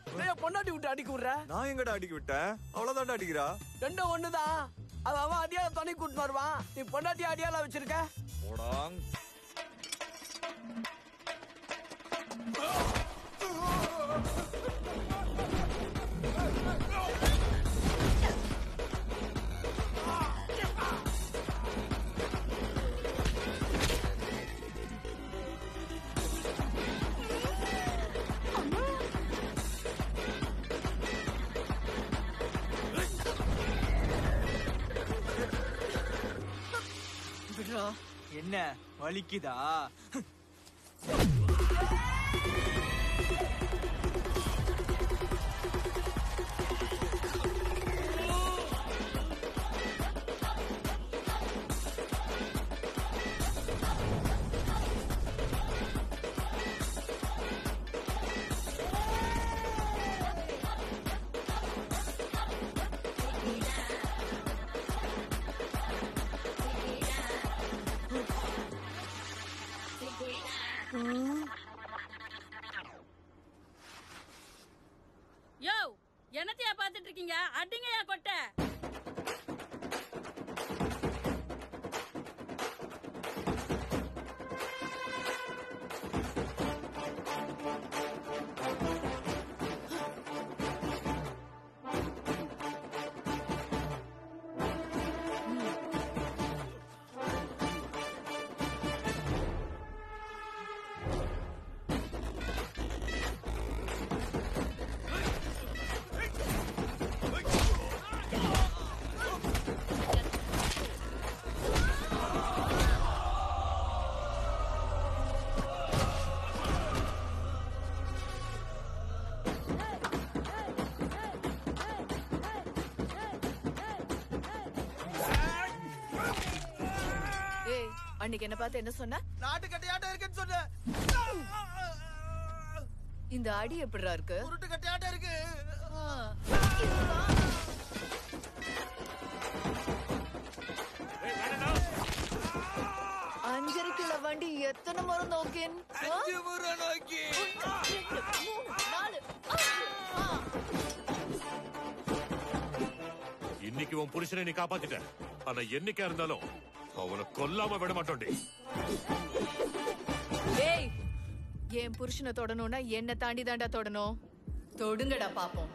ஏன் பொண்டாட்டி விட்டு அடிக்க விடுற நான் எங்கடா அடிக்க விட்டேன் அவ்வளவுதான்டா அடிக்கிறா ரெண்டும் ஒண்ணுதான் அவன் அவன் அடியால துணை கூட்டு வருவான் நீ பொண்டாட்டி அடியால வச்சிருக்க போடாங் விடுறா என்ன வலிக்குதா யோ என்னத்தையா பாத்துட்டு இருக்கீங்க அடிங்கயா கொட்டை ஏய் அன்னைக்கு என்ன பார்த்து என்ன சொன்ன நாட்டு கட்டையாட்டம் இருக்குன்னு சொன்ன இந்த அடி எப்படிடா இருக்கு உருட்டு கட்டையாட்டம் இருக்கு ஆ. அஞ்சரை கிலோ வண்டி எத்தனை முறை நோக்கின் ஆ? அஞ்சு முறை நோக்கி ரெண்டு, மூணு, நாலு, அஞ்சு. ஆ. இன்னைக்கு உன் புருஷனை நீ காப்பாத்திட்ட ஆனா என்னைக்கா இருந்தாலும் அவனை கொல்லாம விட மாட்டோண்டி ஏய் என் புருஷனை தொடணும்னா என்ன தாண்டி தாண்டா தொடணும் தொடுங்கடா பாப்போம்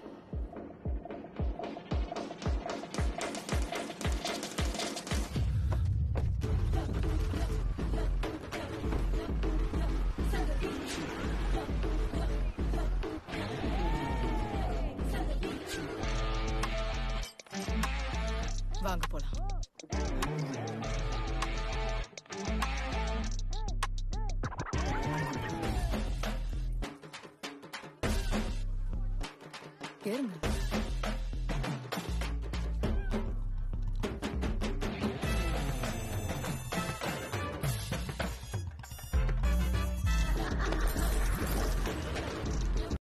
வாங்க போலாம் ஏறுங்க